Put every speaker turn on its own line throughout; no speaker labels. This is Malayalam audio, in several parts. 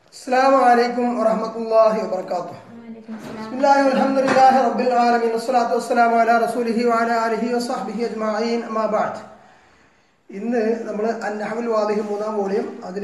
السلام عليكم ورحمة الله وبركاته
وعليكم السلام
بسم الله والحمد لله رب العالمين والصلاة والسلام على رسوله وعلى آله وصحبه أجمعين أما بعد ഇന്ന് നമ്മൾ അന്നഹമുൽ വാദിഹ് മൂന്നാം വോളിയം അതിൽ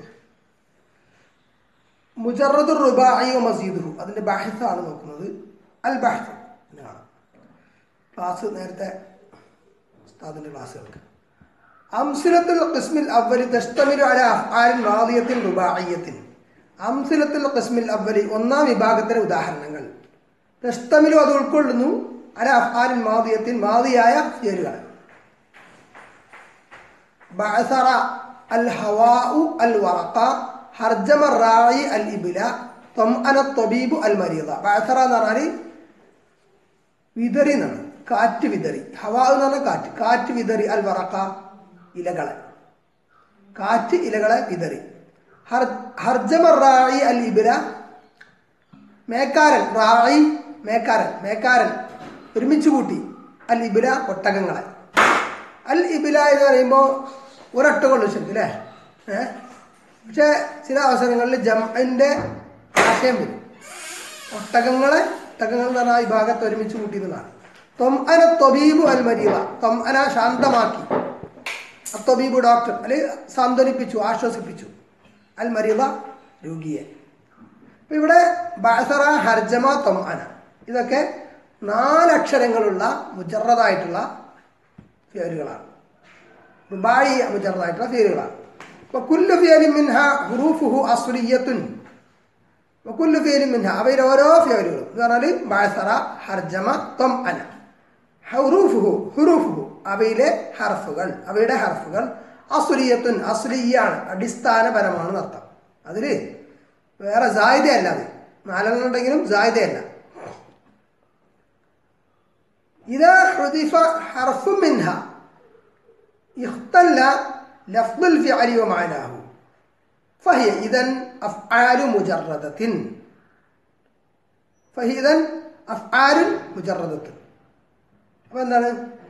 മുജറദ് റുബായി മസീദുഹു അതിൻ്റെ ബാഹിത്താണ് നോക്കുന്നത് അൽ ബാഹിത്ത് എന്നാണ് ക്ലാസ് നേരത്തെ ഉസ്താദിൻ്റെ ക്ലാസ്സുകൾക്ക് അംസിലത്തുൽ ഖിസ്മിൽ അവലി തഷ്തമിലു അല അഫ്ആലിൻ മാദിയത്തിൻ റുബായിയത്തിൻ അംസിലത്തുൽ ഖിസ്മിൽ അവലി ഒന്നാം വിഭാഗത്തിലെ ഉദാഹരണങ്ങൾ തഷ്തമിലു അത് ഉൾക്കൊള്ളുന്നു അല അഫ്ആലിൻ മാദിയത്തിൻ മാദിയായ ഫിയലുകൾ بعثر الهواء الورقة هرجم الراعي الإبل طمأن الطبيب المريض بعثر എന്ന് പറഞ്ഞാൽ വിതറി എന്നാണ് കാറ്റ് വിതറി ഹവാ എന്ന് പറഞ്ഞാൽ കാറ്റ് കാറ്റ് വിതറി അൽ വറക്ക ഇലകളെ കാറ്റ് ഇലകളെ വിതറി ഹർ ഹർജമ റായി അൽ ഇബില മേക്കാരൻ റായി മേക്കാരൻ മേക്കാരൻ ഒരുമിച്ച് കൂട്ടി അൽ ഇബില ഒട്ടകങ്ങളെ അൽ ഇബില എന്ന് പറയുമ്പോൾ ഒരൊട്ടകമുള്ളൂ ശരിക്കും അല്ലേ ഏഹ് പക്ഷേ ചില അവസരങ്ങളിൽ ജംഇൻ്റെ ആശയം വരും ഒട്ടകങ്ങളെ ഒട്ടകങ്ങൾ എന്ന് പറഞ്ഞാൽ ഈ ഭാഗത്ത് ഒരുമിച്ച് കൂട്ടിയതാണ് തൊംഅന തൊബീബു അൽ മരീവ തൊംഅന ശാന്തമാക്കി അത്തൊബീബു ഡോക്ടർ അല്ലെങ്കിൽ സാന്ത്വനിപ്പിച്ചു ആശ്വസിപ്പിച്ചു അൽ മരീവ രോഗിയെ അപ്പൊ ഇവിടെ ബാസറ ഹർജമ തൊംഅന ഇതൊക്കെ നാലക്ഷരങ്ങളുള്ള മുജറതായിട്ടുള്ള ഫിയലുകളാണ് റുബായി മുജറതായിട്ടുള്ള ഫിയലുകളാണ് അപ്പൊ കുല്ലു ഫിയലിൻ മിൻഹ ഹുറൂഫുഹു അസ്ലിയത്തുൻ വക്കുല്ലു ഫിയലിൻ മിൻഹ അവയിൽ ഓരോ ഫിയലുകളും എന്ന് പറഞ്ഞാൽ ബാസറ ഹർജമ തൊം അന ഹുറൂഫുഹു ഹുറൂഫുഹു അവയിലെ ഹർഫുകൾ അവയുടെ ഹർഫുകൾ അസുലിയത്തുൻ അസുലിയാണ് അടിസ്ഥാനപരമാണ് അർത്ഥം അതിൽ വേറെ ജായതയല്ല അത് നാലെണ്ണം ഉണ്ടെങ്കിലും ജായതയല്ല إذا حذف حرف منها اختل لفظ الفعل ومعناه فهي إذا أفعال مجردة فهي إذا أفعال مجردة അപ്പോൾ എന്താണ്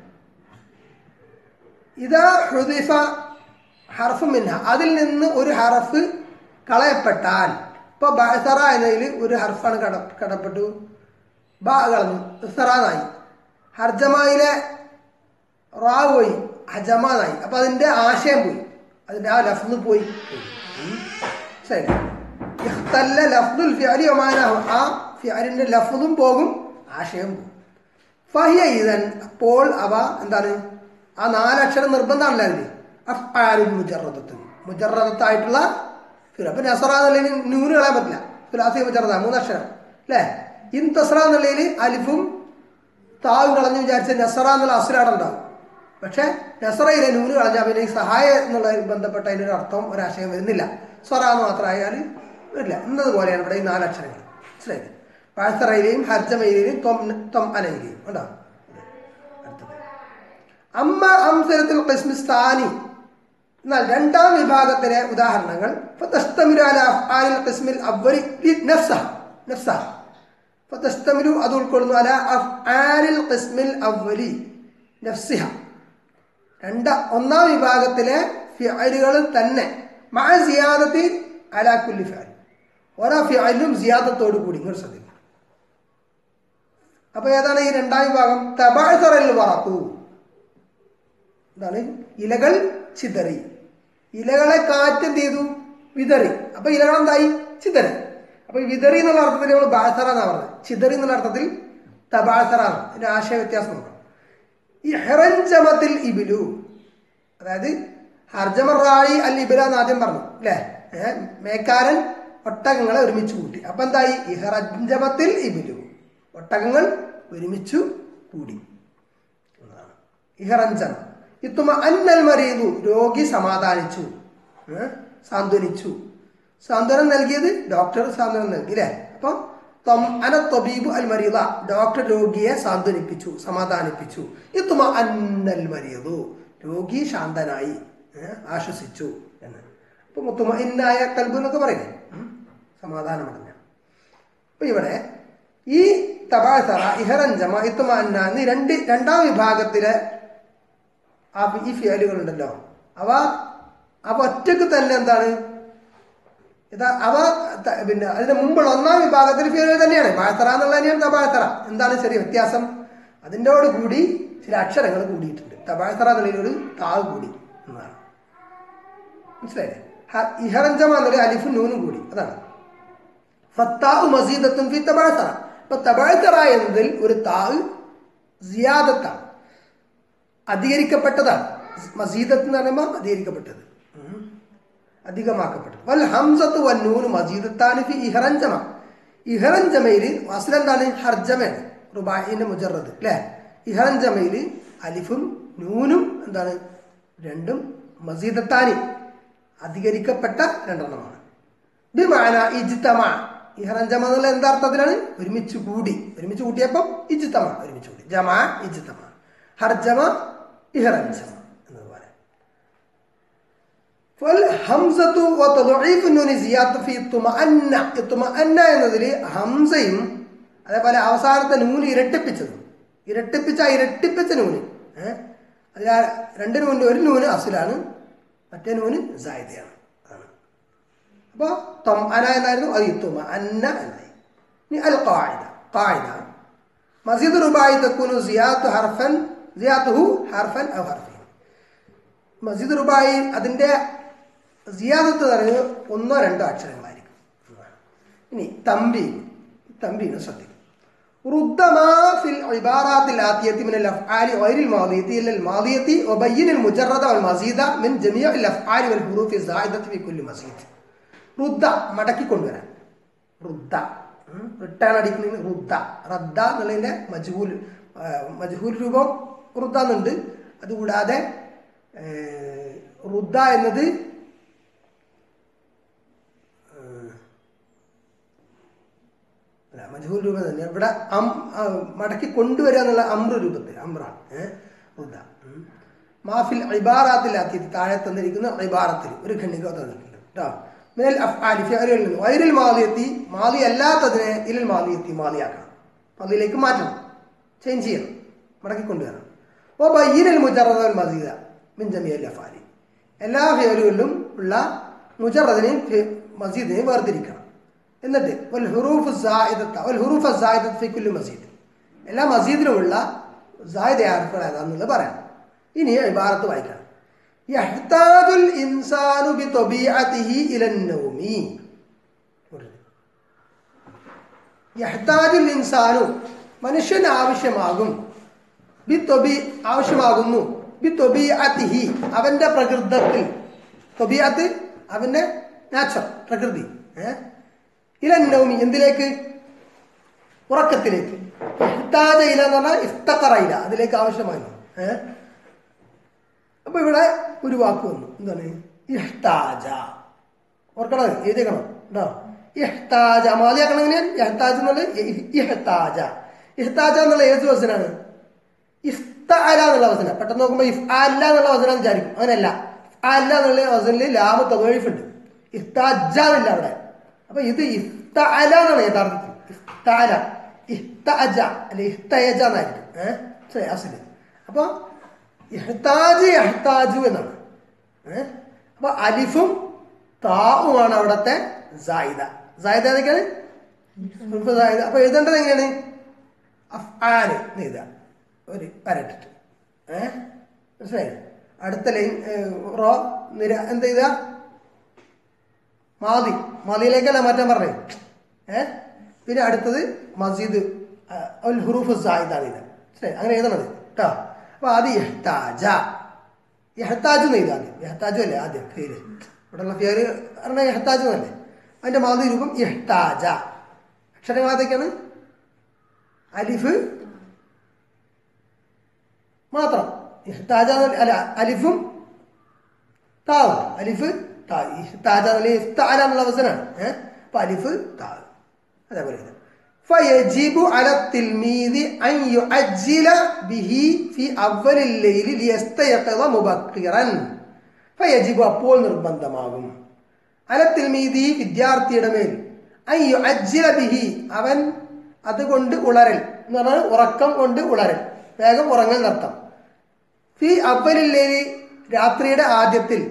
ഇതാ ഹുദിഫ ഹർഫ് മിൻഹ അതിൽ നിന്ന് ഒരു ഹർഫ് കളയപ്പെട്ടാൽ ഇപ്പോൾ ബസറ എന്നതിൽ ഒരു ഹർഫാണ് കട കടപ്പെട്ടു ബ കളഞ്ഞു ഇസറാന്നായി ഹർജമായിലെ റാ പോയി ഹജമാനായി അപ്പൊ അതിന്റെ ആശയം പോയി അതിന്റെ ആ ലഫ്ന്ന് പോയി ഉം. ശരി ഇഖ്തല്ല ലഫ്ദുൽ ഫിഅലി വമാനഹു ആ ഫിഅലിന്റെ ലഫ്ദും പോകും ആശയം പോകും ഫഹിയ ഇതൻ അപ്പോൾ അവ എന്താണ് ആ നാലക്ഷരം നിർബന്ധമാണല്ലോ അതിന് അഫ്ആലുൽ മുജറദത്തുൻ മുജറദത്തായിട്ടുള്ള ഫിൽ അപ്പൊ നസറ എന്നുള്ളതിന് നൂന് കളയാൻ പറ്റില്ല ഫിലാസി മുജറദ മൂന്നക്ഷരം അല്ലേ ഇൻ തസ്ര എന്നുള്ളതിൽ അലിഫും താവും കളഞ്ഞു വിചാരിച്ച നസറ എന്നുള്ള അസുരാടം ഉണ്ടാവും പക്ഷെ നസറയിലെ നൂന് കളഞ്ഞാൽ പിന്നെ ഈ സഹായ എന്നുള്ള ബന്ധപ്പെട്ട അതിനൊരു അർത്ഥം ഒരാശയം വരുന്നില്ല സ്വറ എന്ന് മാത്രമായാൽ വരില്ല എന്നതുപോലെയാണ് ഇവിടെ ഈ നാലക്ഷരങ്ങൾ മനസ്സിലായില്ലേ പാഴ്സറയിലെയും ഹർജമയിലെയും തൊം തൊം അനയിലെയും ഉണ്ടാവും അടുത്തത് അമ്മ അംസരത്തിൽ ഖിസ്മിസ്ഥാനി എന്നാൽ രണ്ടാം വിഭാഗത്തിലെ ഉദാഹരണങ്ങൾ ഫതസ്തമിലു അലാ അഫ്ആലിൽ ഖിസ്മിൽ അവ്വലി ലി നഫ്സഹ നഫ്സഹ ഫതസ്തമിലു അത് ഉൾക്കൊള്ളുന്നു അല അഫ്ആലിൽ ഖിസ്മിൽ അവ്വലി നഫ്സിഹ രണ്ട ഒന്നാം വിഭാഗത്തിലെ ഫിഅലുകൾ തന്നെ മഅ സിയാദത്തി അലാ കുല്ലി ഫിഅൽ ഓരോ ഫിഅലിലും സിയാദത്തോടു കൂടി ഇങ്ങോട്ട് ശ്രദ്ധിക്കും അപ്പൊ ഏതാണ് ഈ രണ്ടാം വിഭാഗം തബാഴ്സറൽ വറക്കു എന്താണ് ഇലകൾ ചിതറി ഇലകളെ കാറ്റ് എന്ത് ചെയ്തു വിതറി അപ്പൊ ഇലകൾ എന്തായി ചിതറി അപ്പൊ ഈ വിതറി എന്നുള്ള അർത്ഥത്തിൽ നമ്മൾ ബാസറ എന്നാ പറഞ്ഞത് ചിതറി എന്നുള്ള അർത്ഥത്തിൽ തബാസറ ഇതിന്റെ ആശയ വ്യത്യാസം നോക്കണം ഈ ഹെറഞ്ചമത്തിൽ ഇബിലു അതായത് ഹർജമറായി അൽ ഇബില എന്ന് ആദ്യം പറഞ്ഞു അല്ലേ ഏഹ് മേക്കാരൻ ഒട്ടകങ്ങളെ ഒരുമിച്ച് കൂട്ടി അപ്പൊ എന്തായി ഇഹറഞ്ചമത്തിൽ ഇബിലു ഒട്ടകങ്ങൾ ഒരുമിച്ചു കൂടി എന്നതാണ് ഇഹറഞ്ചനം ഇത്തുമ അന്നൽ മരീതു രോഗി സമാധാനിച്ചു ഏ? സാന്ത്വനിച്ചു സാന്ത്വനം നൽകിയത് ഡോക്ടർ സാന്ത്വനം നൽകി അല്ലേ അപ്പം തൊം അന തൊബീബു അൽ മരീദ ഡോക്ടർ രോഗിയെ സാന്ത്വനിപ്പിച്ചു സമാധാനിപ്പിച്ചു ഇത്തുമ അന്നൽ മരീതു രോഗി ശാന്തനായി ഏ? ആശ്വസിച്ചു എന്ന് അപ്പൊ മുത്തുമ ഇന്നായ കൽബു എന്നൊക്കെ പറയില്ലേ ഉം? സമാധാനമടഞ്ഞ അപ്പൊ ഇവിടെ ഈ തപാസറ ഇഹറഞ്ചമ ഇത്തുമ അന്ന എന്നീ രണ്ട് രണ്ടാം വിഭാഗത്തിലെ ആ ഈ ഫിയലുകൾ ഉണ്ടല്ലോ അവ അവ ഒറ്റക്ക് തന്നെ എന്താണ് ഇതാ അവ ത- പിന്നെ അതിന് മുമ്പുള്ള ഒന്നാം വിഭാഗത്തിൽ ഫിയലുകൾ തന്നെയാണ് ബാഴ്ത്തറ എന്നുള്ള തന്നെയാണ് തബാഴ്ത്തറ എന്താണ് ചെറിയ വ്യത്യാസം അതിൻ്റെയോട് കൂടി ചില അക്ഷരങ്ങൾ കൂടിയിട്ടുണ്ട് തബാഴ്ത്തറ എന്നുള്ളതിൽ ഒരു താവ് കൂടി എന്നാണ് മനസ്സിലായില്ലേ ഹ- ഇഹറഞ്ചമ എന്നൊരു അലിഫും നൂനും കൂടി അതാണ് ഫത്താഹു മസീദത്തും ഫി തബാഴ്ത്തറ ഇപ്പൊ തബാഴ്ത്തറ എന്നതിൽ ഒരു താവ് സിയാദത്താണ് അധികരിക്കപ്പെട്ടതാണ് മസീദത്ത് എന്ന് പറയുമ്പോൾ അധികരിക്കപ്പെട്ടത് ഉം. അധികമാക്കപ്പെട്ടത് വൽ ഹംസത്ത് വന്നൂന് മസീദത്താന് ഫി ഇഹറഞ്ചമ ഇഹറഞ്ചമയില് അസലെന്താണ് ഹർജമയാണ് റുബായിന്റെ മുജറത് അല്ലേ ഇഹറഞ്ചമയില് അലിഫും നൂനും എന്താണ് രണ്ടും മസീദത്താനി അധികരിക്കപ്പെട്ട രണ്ടെണ്ണമാണ് ബിമാന ഇജ്തമ ഇഹറഞ്ചമ എന്നുള്ള എന്താ അർത്ഥത്തിലാണ് ഒരുമിച്ച് കൂടി ഒരുമിച്ച് കൂട്ടിയപ്പം ഇജ്തമ ഒരുമിച്ച് കൂടി ജമാ ഇജ്തമ ഹർജമ ഇഹറഞ്ചമ എന്നത് പറയാം ഫൽഹംസത്തു വതദ്ഈഫു നൂനി സിയാദത്ത് ഫീ തുമഅന്ന തുമഅന്ന എന്നതിൽ ഹംസയും അതേപോലെ അവസാനത്തെ നൂന് ഇരട്ടിപ്പിച്ചതും ഇരട്ടിപ്പിച്ച ആ ഇരട്ടിപ്പിച്ച നൂന് ഏഹ് അതിൽ ആ രണ്ട് നൂനിൽ ഒരു നൂന് അസുലാണ് മറ്റേ നൂന് സായിദയാണ് അതാണ് അപ്പോൾ തൊം അന എന്നായിരുന്നു അത് തുമ അന്ന എന്നായി ഇനി അൽ ഖായിദ ഖായിദ മസീദ് റുബായി തക്കൂനു സിയാത്ത് ഹർഫൻ സിയാത്തുഹു ഹർഫൻ ഔ ഹർഫീൻ മസ്ജിദ് റുബായി അതിൻ്റെ സിയാദത്ത് എന്ന് പറയുന്നത് ഒന്നോ രണ്ടോ അക്ഷരങ്ങളായിരിക്കും ഇനി തമ്പി തമ്പീനെ ശ്രദ്ധിക്കും ردما في العبارات الآتية من الأفعال غير الماضية إلى الماضية وبين المجرد والمزيد من جميع الأفعال والحروف الزائدة في كل مزيد റുദ്ദ മടക്കി കൊണ്ടുവരാൻ റുദ്ദ റിട്ടേൺ അടിക്കുന്നതിന് റുദ്ദ റദ്ദ എന്നുള്ളതിൻ്റെ മജ്ഹൂൽ ആ, മജ്ഹൂൽ രൂപം റുദ്ദ എന്നുണ്ട് അതുകൂടാതെ ഏ, റുദ്ദ എന്നത് ഏ, അല്ല മജ്ഹൂൽ രൂപം തന്നെ ഇവിടെ അം ആ, മടക്കി കൊണ്ടുവരിക എന്നുള്ള അമ്ര രൂപത്തിൽ അമ്രാണ് ഏഹ് റുദ്ദ ഉം. മാഫിൽ ഇബാറാത്തിലാക്കി താഴെ തന്നിരിക്കുന്ന ഇബാറത്തിൽ ഒരു ഖണ്ഡിക തന്നിട്ടുണ്ട് കേട്ടോ മേൽ അഫ്ആലി ഫിഅലുകളിൽ നിന്ന് വൈരിൽ മാലിയെത്തി മാലി അല്ലാത്തതിനെ ഇലിൽ മാലിയെത്തി മാലിയാക്കണം മാലിയിലേക്ക് മാറ്റണം ചേഞ്ച് ചെയ്യണം മടക്കി കൊണ്ടുവരണം ഓ ബയ്യനിൽ മുജറദൽ മസീദ മിൻ ജമിയൽ അഫാലി എല്ലാ ഫിയലുകളിലും ഉള്ള മുജറദിനെയും ഫി- മസീദിനെയും വേർതിരിക്കണം എന്നിട്ട് വൽ ഹുറൂഫ് സായിദത്ത വൽ ഹുറൂഫ് സായിദത്ത് ഫി കുല്ലി മസീദ് എല്ലാ മസീദിലുമുള്ള സായിദ ആർഫുകൾ ഏതാണെന്നുള്ളത് പറയാം ഇനി ഇബാറത്ത് വായിക്കണം യഹ്താജുൽ ഇൻസാനു ബി തൊബീഅതിഹി ഇലൻ നൗമി യഹ്താജുൽ ഇൻസാനു മനുഷ്യന് ആവശ്യമാകും ബി തൊബി ആവശ്യമാകുന്നു ബി തൊബിഅത്തിഹി അവന്റെ പ്രകൃതത്തിൽ തൊബിയത്ത് അവന്റെ നാച്ചർ പ്രകൃതി ഏഹ് ഇലന്നൗമി എന്തിലേക്ക് ഉറക്കത്തിലേക്ക് ഇഹ്താജ ഇല എന്ന് പറഞ്ഞാൽ ഇഫ്തഖറ ഇല അതിലേക്ക് ആവശ്യമായി ഏഹ് അപ്പൊ ഇവിടെ ഒരു വാക്ക് വന്നു എന്താണ് ഇഹ്താജ ഓർക്കണം എഴുതിക്കണം കേട്ടോ ഇഹ്താജ മാലിയാക്കണം എങ്ങനെയാണ് ഇഹ്താജ് എന്നുള്ളത് ഇ- ഇഹ്താജ ഇഹ്താജ എന്നുള്ള ഏത് വസനാണ് ഇഫ്തഅല എന്നുള്ള വസന പെട്ടെന്ന് നോക്കുമ്പോൾ ഇഫ് അല്ല എന്നുള്ള വസന വിചാരിക്കും അങ്ങനെയല്ല അല്ല എന്നുള്ള വസനിൽ ലാമ തവഴിഫുണ്ട് ഇഫ്താജ എന്നില്ല അവിടെ അപ്പൊ ഇത് ഇഫ്തഅല എന്നാണ് യഥാർത്ഥത്തിൽ ഇഫ്തഅല ഇഹ്തഅജ അല്ലെ ഇഹ്തയജ എന്നായിരിക്കും ഏഹ് ശരി അസല് അപ്പൊ ഇഹ്താജ് ഇഹ്താജു എന്നാണ് ഏഹ് അപ്പൊ അലിഫും താവുമാണ് അവിടത്തെ സായിദ സായിദ ഏതൊക്കെയാണ് ഉറുഫ് സായിദ അപ്പൊ എഴുതേണ്ടത് എങ്ങനെയാണ് അഫ്ആല് എന്ന് എഴുതുക ഒരു വരട്ടിട്ട് ഏഹ് മനസ്സിലായി അടുത്ത ലൈൻ ഏഹ്, റോ നിര എന്ത് ചെയ്ത മാതി മാതിയിലേക്കല്ല മാറ്റാൻ പറഞ്ഞേ ഏഹ് പിന്നെ അടുത്തത് മസ്ജിദ് അൽ ഹുറൂഫ് സായിദാണ് ഇത് ശരി അങ്ങനെ എഴുതണത് കേട്ടോ അപ്പൊ ആദ്യം യഹ്താജ യഹ്താജ് എന്ന് എഴുതാം ആദ്യം യഹ്താജു അല്ലേ ആദ്യം പേര് ഇവിടെയുള്ള പേര് പറഞ്ഞാൽ യഹ്താജു എന്നല്ലേ അതിന്റെ മാതി രൂപം യഹ്താജ അക്ഷരങ്ങൾ ഏതൊക്കെയാണ് അലിഫ് മാത്രം ഇഹ്താജ എന്ന് അല്ല അലിഫും താവ് അലിഫ് താ ഇഹ്താജ എന്നുള്ള ഇഫ്താല എന്നുള്ള അവസരമാണ് ഏഹ് അപ്പൊ അലിഫ് താവ് അതേപോലെ ഇത് فيجب على التلميذ أن يعجل به في أول الليل ليستيقظ مبكرا فيجب അപ്പോൾ നിർബന്ധമാകും അല തിൽമീദി വിദ്യാർത്ഥിയുടെ മേൽ അൻ യുഅജ്ജില ബിഹി അവൻ അതുകൊണ്ട് ഉളരൽ എന്ന് പറഞ്ഞാൽ ഉറക്കം കൊണ്ട് ഉളരൽ വേഗം ഉറങ്ങൽ നർത്തം ഫി അവലില്ലേലി രാത്രിയുടെ ആദ്യത്തിൽ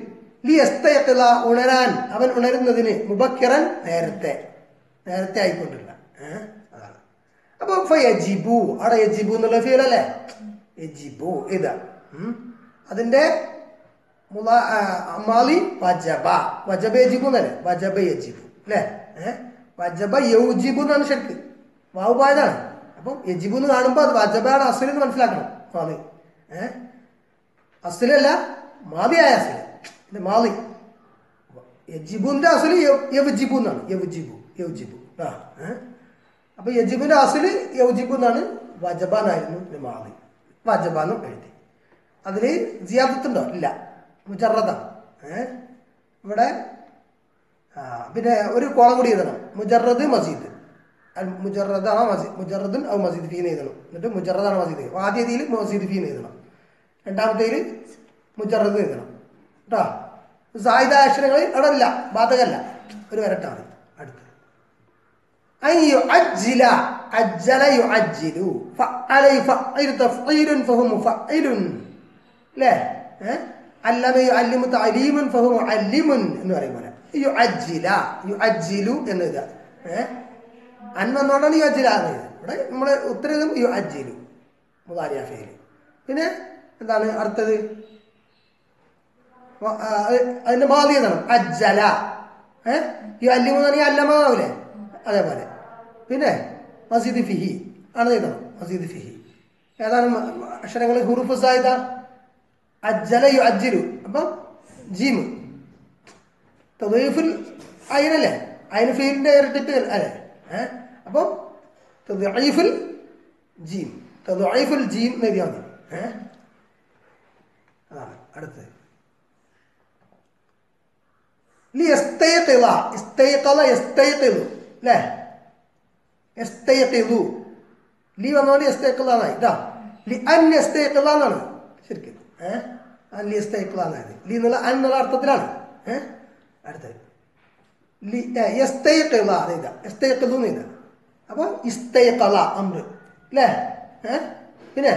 ലി എസ്തയക്കിള ഉണരാൻ അവൻ ഉണരുന്നതിന് മുബക്കിറൻ നേരത്തെ നേരത്തെ ആയിക്കൊണ്ടില്ല ഏഹ് അതാണ് അപ്പൊ ഫ യജിബു അവിടെ യജിബു എന്നുള്ള ഫീൽ അല്ലേ യജിബു ഇതാ ഉം. അതിന്റെ മുള- ആ, മാലി വജബ വജബ യജിബു എന്നല്ലേ വജബ യജിബു അല്ലേ ഏഹ് വജബ യൗജിബു എന്നാണ് ശരിക്ക് വാവ് പോയതാണ് അപ്പം യജിബു എന്ന് കാണുമ്പോൾ അത് വജബാണ് അസുൽ എന്ന് മനസ്സിലാക്കണം മാലി ഏഹ് അസുലല്ല മാലിയായ അസുൽ ഇത് മാലി യജിബുന്റെ അസുല് യവജിബു എന്നാണ് യവജിബു യവജിബു ആ ഏഹ് അപ്പൊ യജിബിന്റെ അസുല് യൗജിബു എന്നാണ് വജബ എന്നായിരുന്നു ഇതിന്റെ മാലി വജബ എന്നും എഴുതി അതില് ജിയാദത്തുണ്ടോ ഇല്ല മുജറദാണ് ഏഹ് ഇവിടെ ആ, പിന്നെ ഒരു കോളം കൂടി എഴുതണം മുജറദ് മസീദ് അൽ മുജറദാണ് മസീദ് മുജറദുൻ ഔ മസീദ് ഫീൻ എഴുതണം എന്നിട്ട് മുജറദാണ് മസീദ് ആദ്യതിയിൽ മസീദ് ഫീൻ എഴുതണം രണ്ടാമത്തേതിൽ മുജറദ് എഴുതണം കേട്ടോ സായുധ അക്ഷരങ്ങൾ അവിടെ ഇല്ല ബാധകല്ല ഒരു വരട്ടാണ് അടുത്ത് أن يعجل عجل يعجل فعل يفعل تفعيل فهو مفعل لا ها علم يعلم تعليم فهو معلم എന്ന് പറയും പോലെ യുഅജ്ജില യുഅജ്ജിലു എന്നത് ഏഹ് അൻ വന്നോണ്ടാണ് യുഅജ്ജില എന്നത് ഇവിടെ നമ്മുടെ ഉത്തരം യുഅജ്ജിലു മുതാരിയ ഫേല് പിന്നെ എന്താണ് അടുത്തത് വ- ആ, അത് അതിന്റെ മാതി ഏതാണ് അജ്ജല ഏഹ് ഈ അല്ലിമെന്ന് അല്ലമാവൂലേ അതേപോലെ പിന്നെ മസീദ് ഫിഹി ആണ് എഴുതണം മസീദ് ഫിഹി ഏതാണ് മ- മ- അക്ഷരങ്ങൾ ഹുറുഫ് സായുധ അജ്ജല യു അജ്ജലു അപ്പം ജീം തദീഫുൽ അയിനല്ലേ അയിന് ഫീലിന്റെ ഇരട്ടിപ്പ് അല്ലേ ഏഹ് അപ്പം തദീഫുൽ ജീം തദീഫുൽ ജീം എന്ന് എഴുതിയാൽ മതി ഏഹ് അതാണ് അടുത്തത് ലിയസ്തയഖിള ഇസ്തയഖല യസ്തയഖിളു അല്ലേ യസ്തയഖിളു ലി വന്നോണ്ട് യസ്തയഖിള എന്നായി ഇതാ ലി അൻ യസ്തയഖിള എന്നാണ് ശരിക്കും ഏഹ് അൻ ലി യസ്തയഖിള എന്നായത് ലി എന്നുള്ള അൻ എന്നുള്ള അർത്ഥത്തിലാണ് ഏഹ് അടുത്തത് ലി യസ്തയഖിള ഇതാ യസ്തയഖിളു എന്ന് ഇതാ അപ്പോൾ ഇസ്തയഖല അമ്ര അല്ലേ ഏഹ് പിന്നെ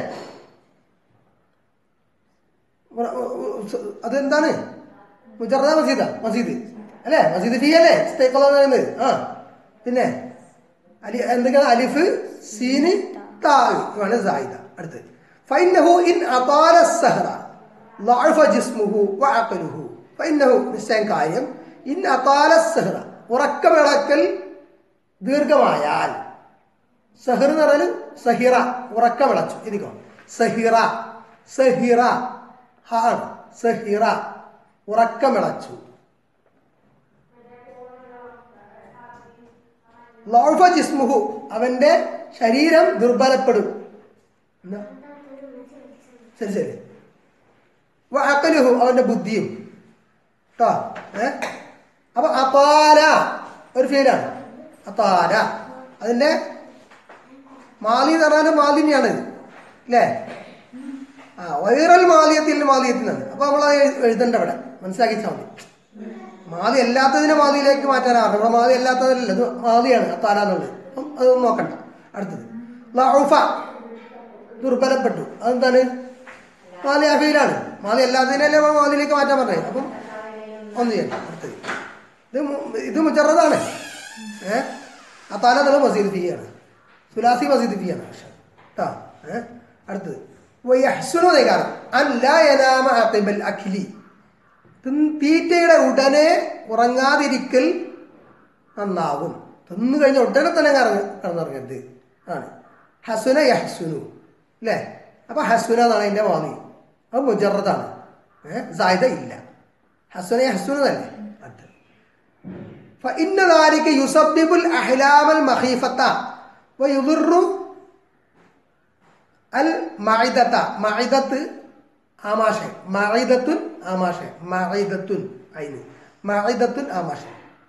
ഉറ- ഉ- ഉ- അതെന്താണ് മുജറദ മസീദ മസീദ് അല്ലേ മസീദ് ഫി അല്ലേ ഇസ്തൈഖല എന്ന് പറയുന്നത് ആ പിന്നെ അലി എന്തൊക്കെയാണ് അലിഫ് സീന് താ ഇതാണ് സായിദ അടുത്ത് ഫൈനഹു ഇൻ അതാല സഹറ ضعف جسمه وعقله فإنه നിശ്ചയം കാര്യം ഇൻ അതാല സഹറ ഉറക്കമിളക്കൽ ദീർഘമായാൽ സഹിർ എന്ന് പറഞ്ഞാൽ സഹിറ ഉറക്കമിളച്ചു ഇരിക്കോ സഹിറ സഹിറ ഹാണ് സഹിറ ഉറക്കമിളച്ചു ലൗഫ ജിസ്മുഹു അവന്റെ ശരീരം ദുർബലപ്പെടും എന്താ ശരി ശരി വഅഖലുഹു അവന്റെ ബുദ്ധിയും കേട്ടോ ഏ അപ്പൊ അതാല ഒരു ഫീലാണ് അതാല അതിന്റെ മാലി എന്ന് പറഞ്ഞാൽ മാലിന്യാണ് അല്ലേ ആ വൈറൽ മാലിയത്തിൽ മാലിയത്തിനാണ് അപ്പൊ നമ്മൾ എഴുതണ്ട ഇവിടെ മനസ്സിലാക്കിച്ചാൽ മതി മാലി അല്ലാത്തതിനെ മാലിയിലേക്ക് മാറ്റാനാണ് ഇവിടെ മാലി അല്ലാത്തതല്ല ഇത് മാലിയാണ് അത്താല എന്നുള്ളത് അപ്പം അതൊന്നും നോക്കണ്ട അടുത്തത് ലൗഫ ദുർബലപ്പെട്ടു അതെന്താണ് മാലി അഫയിലാണ് മാലി അല്ലാത്തതിനല്ലേ നമ്മൾ മാലിയിലേക്ക് മാറ്റാൻ പറഞ്ഞത് അപ്പം ഒന്ന് ചെയ്യണ്ട അടുത്തത് ഇത് മു- ഇത് മുജറതാണ് ഏഹ് അത്താല എന്നുള്ള മസീദ് ഫീയാണ് സുലാസി മസീദ് ഫീയാണ് കേട്ടോ ഏഹ് അടുത്തത് വയഹ്സുനു കാരണം അല്ലായനാമ അഖിബൽ അഖിലി തിൻ- തീറ്റയുടെ ഉടനെ ഉറങ്ങാതിരിക്കൽ നന്നാവും തിന്നു കഴിഞ്ഞ ഉടനെ തന്നെ കറങ്ങ കറന്നിറങ്ങരുത് ആണ് ഹസുന യഹ്സുനു അല്ലേ അപ്പൊ ഹസുന എന്നാണ് അതിന്റെ വാദി അത് മുജറദാണ് ഏഹ് സായുധ ഇല്ല ഹസുന യഹ്സുന തന്നെ അടുത്ത് فإن ذلك يسبب الأحلام المخيفة ويضر അൽ മൈദത്ത മൈദത്ത് ആമാശ മൈദത്തുൻ ആമാശ മൈദത്തുൻ അയിന് മൈദത്തുൻ ആമാശ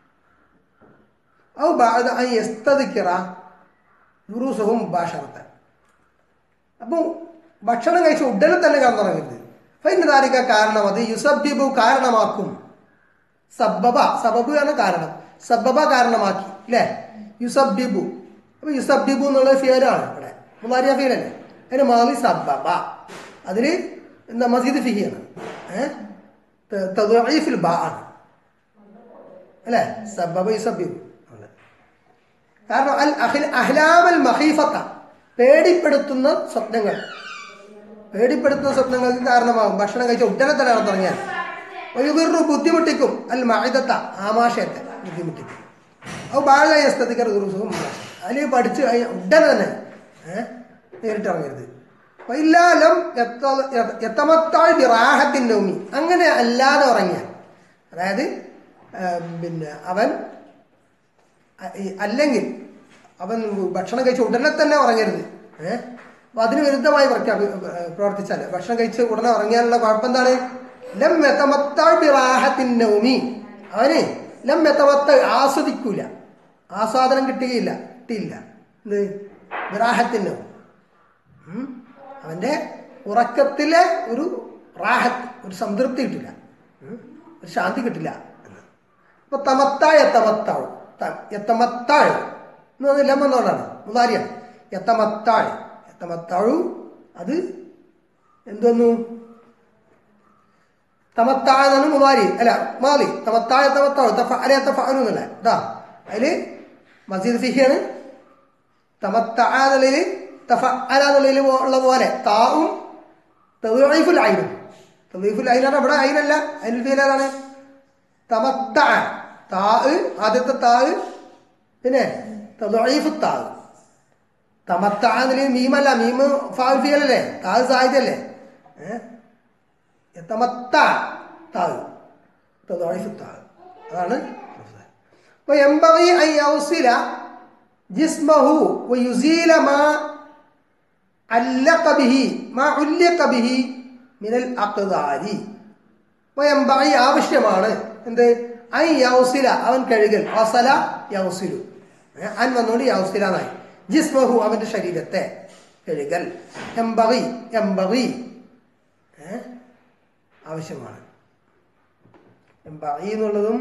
ഔ ബാദ അൻ യസ്തദിക്കിറ യുറൂസഹും മുബാഷറത്തൻ അപ്പോൾ ഭക്ഷണം കഴിച്ച ഉടനെ തന്നെ കറന്നിറങ്ങരുത് ഫൈൻ താരിക കാരണം അത് യുസബിബു കാരണമാക്കും സബബ സബബ് ആണ് കാരണം സബബ കാരണമാക്കി അല്ലേ യുസബിബു അപ്പൊ യുസബിബു എന്നുള്ള ഫിയലാണ് ഇവിടെ മുലാരിയ ഫിയലല്ലേ അതിന് മാലി സബബ അതില് എന്താ മസീദ് ഫിഹിയാണ് ഏഹ് ത- തദ്ഈഫിൽ ബാ ആണ് അല്ലേ സബബ് സബീബ് കാരണം അൽ അഹിൽ അഹ്ലാമൽ മഹീഫത്ത പേടിപ്പെടുത്തുന്ന സ്വപ്നങ്ങൾ പേടിപ്പെടുത്തുന്ന സ്വപ്നങ്ങൾക്ക് കാരണമാകും ഭക്ഷണം കഴിച്ച ഉടനെ തന്നെ ആണ് തുടങ്ങിയാൽ ഒരു ബുദ്ധിമുട്ടിക്കും അൽ മഹിതത്ത ആമാശയത്തെ ബുദ്ധിമുട്ടിക്കും അത് ബാഴായ സ്ഥിതിക്കർ ദുരുസുഖം അതിൽ പഠിച്ച് കഴിഞ്ഞ ഉടനെ തന്നെ ഏഹ് നേരിട്ട് ഇറങ്ങരുത് അപ്പൊ ഇല്ലാലം എത്തമത്താഴ് വിറാഹത്തിൻ്റെ ഉമ്മി അങ്ങനെ അല്ലാതെ ഉറങ്ങിയാൽ അതായത് ആ, പിന്നെ അവൻ അ- ഈ അല്ലെങ്കിൽ അവൻ ഭക്ഷണം കഴിച്ച ഉടനെ തന്നെ ഉറങ്ങരുത് ഏഹ് അപ്പൊ അതിന് വിരുദ്ധമായി പ്രഖ്യാപി പ്രവർത്തിച്ചാൽ ഭക്ഷണം കഴിച്ച് ഉടനെ ഉറങ്ങിയാലുള്ള കുഴപ്പം എന്താണ് ലം മെത്തമത്താഴ്ഹാഹത്തിൻ്റെ ഉമി അവന് ലം മെത്തമത്ത ആസ്വദിക്കൂല ആസ്വാദനം കിട്ടുകയില്ല കിട്ടിയില്ല എന്ത് വിറാഹത്തിൻ്റെ ഉം. അവന്റെ ഉറക്കത്തിലെ ഒരു റാഹത്ത് ഒരു സംതൃപ്തി കിട്ടില്ല ഉം. ഒരു ശാന്തി കിട്ടില്ല എന്ന്. അപ്പൊ തമത്താഴ് എത്തമത്താഴ് എത്തമത്താഴ് എന്ന് പറഞ്ഞാൽ ലമെന്നോടാണ് മുതാരിയാണ് എത്തമത്താഴ് എത്തമത്താഴു അത് എന്തോന്നു തമത്താഴ് എന്നാണ് മുതാരി അല്ല മാലി തമത്താഴ് തമത്താഴ് തഫ അല്ലെ തഫഅലു എന്നല്ല ഇതാ അതില് മസീദ് ഫിഹിയാണ് തമത്തഅ എന്നുള്ളതിൽ തഫഅല എന്നുള്ളതിൽ ഉള്ള പോലെ താവും തദ്ഈഫുൽ ഐനും തദ്ഈഫുൽ ഐനാണ് ഇവിടെ ഐനല്ല അതിൽ ഫീലാണ് തമത്തഅ താ ആദ്യത്തെ താ പിന്നെ തദ്ഈഫു താ തമത്തഅ എന്നുള്ളതിൽ മീമല്ല മീമ് ഫാൽ ഫിയലല്ലേ താ സാഹിത്യല്ലേ ഏഹ് തമത്ത താ തദ്ഈഫു താ അതാണ് وينبغي أن يوصل جسمه ويزيل ما علق به ما علق به من الأقدار وينبغي ആവശ്യമാണ് എന്ത് ഐ യൗസില അവൻ കഴുകൽ വസല യൗസിലു ഏ, അൻ വന്നുകൊണ്ട് യൗസില എന്നായി ജിസ്മഹു അവന്റെ ശരീരത്തെ കഴുകൽ എംബകി എംബകി ഏ, ആവശ്യമാണ് എംബകി എന്നുള്ളതും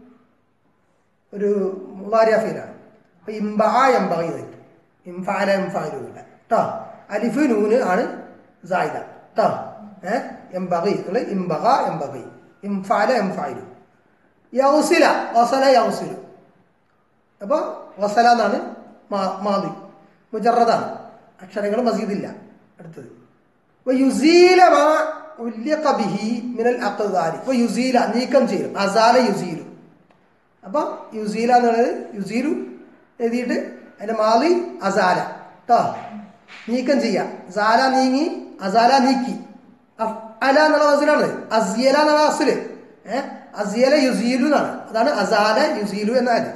ഒരു മുതാരിഫീലാണ് അപ്പൊ ഇംബാ എംബകി കിട്ടും ഇംഫാല എംഫാലു ഇല്ല കേട്ടോ അലിഫ് നൂന് ആണ് സായിദ കേട്ടോ ഏഹ് എംബകി എന്നുള്ളത് ഇംബക എംബകി ഇംഫാല എംഫാലു യൗസില വസല യൗസിലു അപ്പോൾ വസല എന്നാണ് മാ- മാതി മുജറദാണ് അക്ഷരങ്ങൾ മസീദില്ല അടുത്തത് യുസീല മാ ഉല്യഖ ബിഹി മിനൽ അഖ്ദാരി യുസീല നീക്കം ചെയ്യും അസാല യുസീലു അപ്പൊ യുസീല എന്നുള്ളത് യുസീലു എഴുതിയിട്ട് അതിന്റെ മാലി അസാല കേട്ടോ നീക്കം ചെയ്യാം സാല നീങ്ങി അസാല നീക്കി അഫ് അല എന്നുള്ള വസലാണ് അസിയല എന്നുള്ള അസുല് ഏഹ് അസിയല യുസീലു എന്നാണ് അതാണ് അസാല യുസീലു എന്നാല്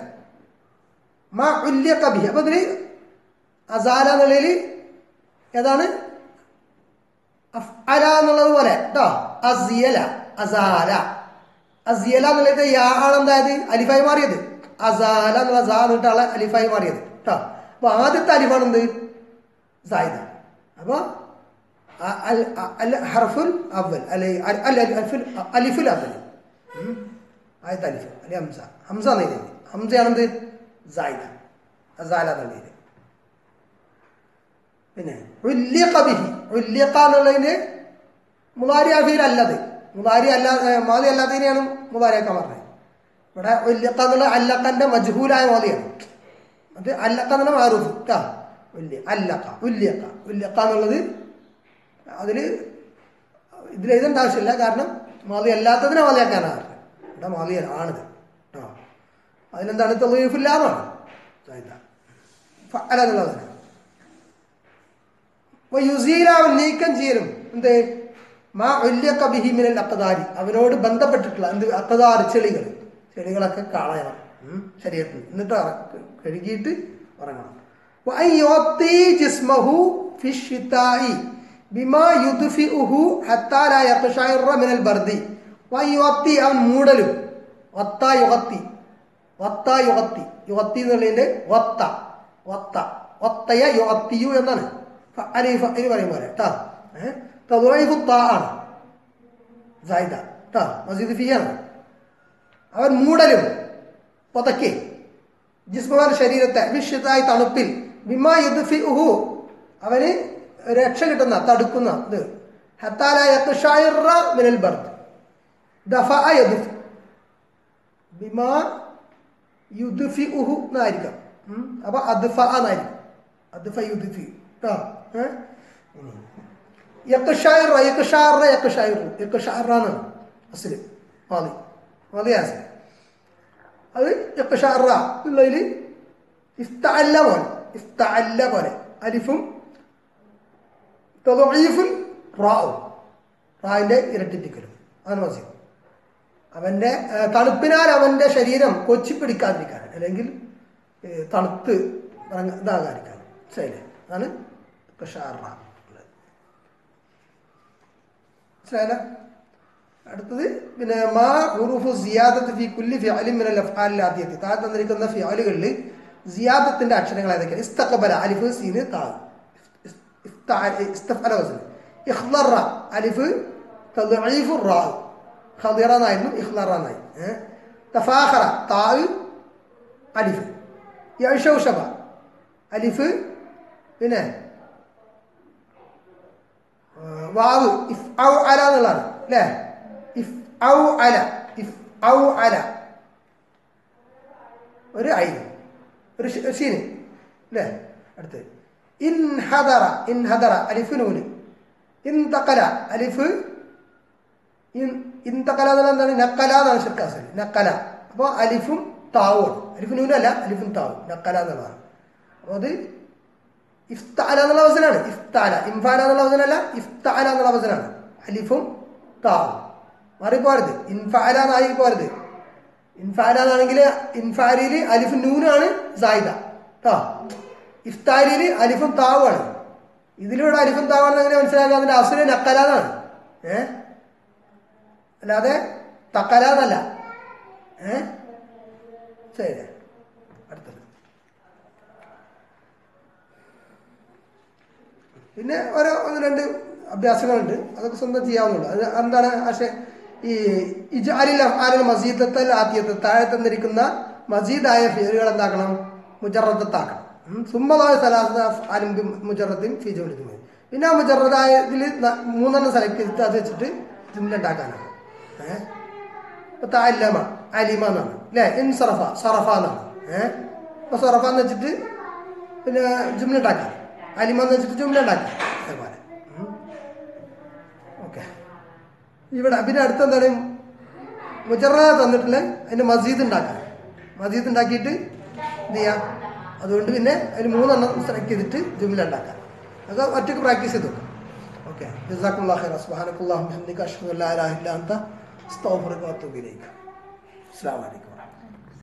മാ ഉല്യ കബി അപ്പൊ ഇതില് അസാല എന്നുള്ളതിൽ ഏതാണ് അഫ് അല എന്നുള്ളത് പോലെ കേട്ടോ അസിയല അസാല അസിയല എന്നുള്ളത് യാ ആണ് എന്തായത് അലിഫായി മാറിയത് അസാല എന്നുള്ള സാ എന്നിട്ടാണ് അലിഫായി മാറിയത് കേട്ടോ അപ്പൊ ആദ്യത്തെ അലിഫാണ് എന്ത് സായിദ അപ്പൊ അ- അൽ- അ- അൽ ഹർഫുൽ അവൽ അല്ലെ അൽ- അൽ അൽഫുൽ അലിഫുൽ അവൽ ഉം. ആദ്യത്തെ അലിഫ് അല്ലെ ഹംസ ഹംസ എന്ന് എഴുതിയത് ഹംസയാണെന്ത് സായിദ അസാല എന്നുള്ളത് പിന്നെ ഉല്യഖ ബിഹി ഉല്യഖ എന്നുള്ളതിന് മുതാരി അഫീൽ അല്ലത് മുതാരി അല്ലാതെ മാതി അല്ലാത്തതിനെയാണ് മുതാരിയാക്കാൻ പറഞ്ഞത് ഇവിടെ ഉല്യഖ എന്നുള്ള അല്ലക്കന്റെ മജ്ഹൂലായ മാതിയാണ് അത് അല്ലക്ക എന്നുള്ള മാറൂഫ് കേട്ടാ ഉല്യ അല്ലക്ക ഉല്യക്ക ഉല്യക്ക എന്നുള്ളത് അതില് ഇതിൽ എഴുതേണ്ട ആവശ്യമില്ല കാരണം മാതി അല്ലാത്തതിനെ മാതിയാക്കാനാണ് പറഞ്ഞത് ഇവിടെ മാതി ആണിത് കേട്ടോ അതിലെന്താണ് തെളിയിഫില്ലാന്നാണ് അല്ല എന്നുള്ളതാണ് യുസീല അവൻ നീക്കം ചെയ്യലും എന്ത് മാ ഉല്യക്ക ബിഹിമിനൽ അക്കദാരി അവനോട് ബന്ധപ്പെട്ടിട്ടുള്ള എന്ത് അക്കദാർ ചെളികൾ ചെളികളൊക്കെ കളയണം ഉം, ശരീരത്തിൽ എന്നിട്ട് ഇറ- കഴുകിയിട്ട് ഉറങ്ങണം വഅയ്യുത്തി ജിസ്മഹു ഫി ശിതാഇ ബിമാ യുദ്ഫിഉഹു ഹത്താ ലാ യഖ്ശൈറ മിനൽ ബർദി വഅയ്യുത്തി അവൻ മൂടലും വത്ത യുഗത്തി വത്ത യുഗത്തി യുഗത്തി എന്നുള്ളതിന്റെ വത്ത വത്ത വത്തയ യുഗത്തിയു എന്നാണ് ഫ- അലിഫ് ഇനി പറയും പോലെ കേട്ടോ ഏഹ് തദ്വൈഫു താ ആണ് സായിദ കേട്ടോ മസീദ് ഫി ആണ് അവൻ മൂടലും പുതക്കെ ജിസ്മാൻ ശരീരത്തെ വിശ്വതായി തണുപ്പിൽ ബിമാ യുദ്ഫി ഉഹു അവന് രക്ഷ കിട്ടുന്ന തടുക്കുന്ന ഇത് ഹത്താല യഖ്ശൈറ മിനൽ ബർദ് ദഫ യദുഫ് ബിമാ യുദ്ഫി ഉഹു എന്നായിരിക്കാം ഉം. അപ്പൊ അദ്ഫ എന്നായിരിക്കും അദ്ഫ യുദ്ഫി കേട്ടോ ഏഹ് യക്കഷായിറ യക്കഷാറ യക്കഷായിറു യക്കഷാറാണ് അസില് മാതി മാതി ആസിൽ അത് യക്കഷാറ എന്നുള്ളതിൽ ഇസ്തഅല്ല പോലെ ഇസ്തഅല്ല പോലെ അലിഫും തദീഫുൽ റാവും റാവിൻ്റെ ഇരട്ടിപ്പിക്കലും അതാണ് മസീദ് അവൻ്റെ ഏഹ്, തണുപ്പിനാൽ അവൻ്റെ ശരീരം കൊച്ചിപ്പിടിക്കാതിരിക്കാൻ അല്ലെങ്കിൽ ഏഹ്, തണുത്ത് ഇറങ്ങ ഇതാകാതിരിക്കാൻ മനസ്സിലായില്ലേ അതാണ് കഷാറ ഉള്ളത് മനസ്സിലായല്ലോ അടുത്തത് പിന്നെ മാ ഹുറൂഫു സിയാദത്ത് ഫി കുല്ലി ഫിഅലിൻ മിനൽ അഫ്ആലിൽ ആദ്യത്തെ താഴെ തന്നിരിക്കുന്ന ഫിഅലുകളിൽ സിയാദത്തിന്റെ അക്ഷരങ്ങൾ ഏതൊക്കെയാണ് ഇസ്തഖബല അലിഫ് സീന് താ ഇസ്തഫല വസന ഇഖ്ലറ അലിഫ് തദ്ഈഫു റാ ഖദിറ എന്നായിരുന്നു ഇഖ്ലറ എന്നായി ഏഹ്? തഫാഖറ താ അലിഫ് യൗഷൗഷബ അലിഫ് പിന്നെ ആ, വാവ് ഇഫ് ഔ അല എന്നുള്ളതാണ് അല്ലേ ഇഫ് ഔ അല ഇഫ് ഔ അല ഒരു ഐ ഒരു ഷ- ഷീന് അല്ലേ അടുത്ത് ഇൻഹദറ ഇൻഹദറ അലിഫ് നൂന് ഇൻതക്കല അലിഫ് ഇൻ- ഇൻതക്കല എന്നുള്ള എന്താണ് നക്കല എന്നാണ് ഷിർക്കാസൽ നക്കല അപ്പോൾ അലിഫും താവുമാണ് അലിഫ് നൂനല്ല അലിഫും താവും നക്കല എന്നുള്ളതാണ് അപ്പോൾ അത് ഇഫ്താല എന്നുള്ള വചനാണ് ഇഫ്താല ഇംഫാല എന്നുള്ള വചനമല്ല ഇഫ്താല എന്നുള്ള വചനാണ് അലിഫും താവും മാറിപ്പോരുത് ഇൻഫാല എന്നായി പോരുത് ഇൻഫാല എന്നാണെങ്കിൽ ഇൻഫാലിയിൽ അലിഫ് നൂനാണ് സായിദ കേട്ടോ ഇഫ്താലിയിൽ അലിഫും താവുമാണ് ഇതിലൂടെ അലിഫും താവാണെന്ന് എങ്ങനെ മനസ്സിലാക്കുക അതിന്റെ അസുര നക്കല എന്നാണ് ഏ അല്ലാതെ തക്കല എന്നല്ല ഏ ശരി അടുത്തത് പിന്നെ ഓരോ ഒന്ന് രണ്ട് അഭ്യാസങ്ങളുണ്ട് അതൊക്കെ സ്വന്തം ചെയ്യാവുന്നുള്ളൂ അത് എന്താണ് പക്ഷേ ഈ ഇജാലിൽ അഫ്ആലിൽ മസീദത്തൽ ആദ്യത്തെ താഴെ തന്നിരിക്കുന്ന മസീദായ ഫിയലുകൾ എന്താക്കണം മുജറത്താക്കണം സുമ്മതായ സലാസത അഫ്ആലും ബി മുജറത്തിൻ ഫി ജോലിക്കും പിന്നെ ആ മുജറതായ ഇതിൽ മൂന്നെണ്ണം സെലക്ട് ചെയ്തിട്ട് അത് വെച്ചിട്ട് ജുംല ഉണ്ടാക്കാനാണ് ഏഹ് ഇപ്പൊ താലമ അലിമ എന്നാണ് അല്ലേ ഇൻസറഫ സറഫ എന്നാണ് ഏഹ് അപ്പൊ സറഫ എന്ന് വെച്ചിട്ട് പിന്നെ ജുംല ഉണ്ടാക്കാം അലിമ എന്ന് വെച്ചിട്ട് ജുംല ഉണ്ടാക്കാം അതേപോലെ ഓക്കെ ഇവിടെ പിന്നെ അടുത്ത എന്താണ് മുജറ തന്നിട്ടില്ല അതിന് മസീദ് ഉണ്ടാക്കാം മസീദ് ഉണ്ടാക്കിയിട്ട് എന്ത് ചെയ്യാം അതുകൊണ്ട് പിന്നെ അതിന് മൂന്നെണ്ണം സെലക്ട് ചെയ്തിട്ട് ജുംല ഉണ്ടാക്കാം അത് ഒറ്റയ്ക്ക് പ്രാക്ടീസ് ചെയ്ത് നോക്കാം ഓക്കെ ജസാക്കുള്ള ഖൈർ സുബ്ഹാനക്കല്ലാഹു വബിഹംദിക അഷ്ഹദു അല്ലാ ഇലാഹ ഇല്ല അൻത അസ്തഗ്ഫിറുക വഅത്തുബു ഇലൈക അസ്സലാമു അലൈക്കും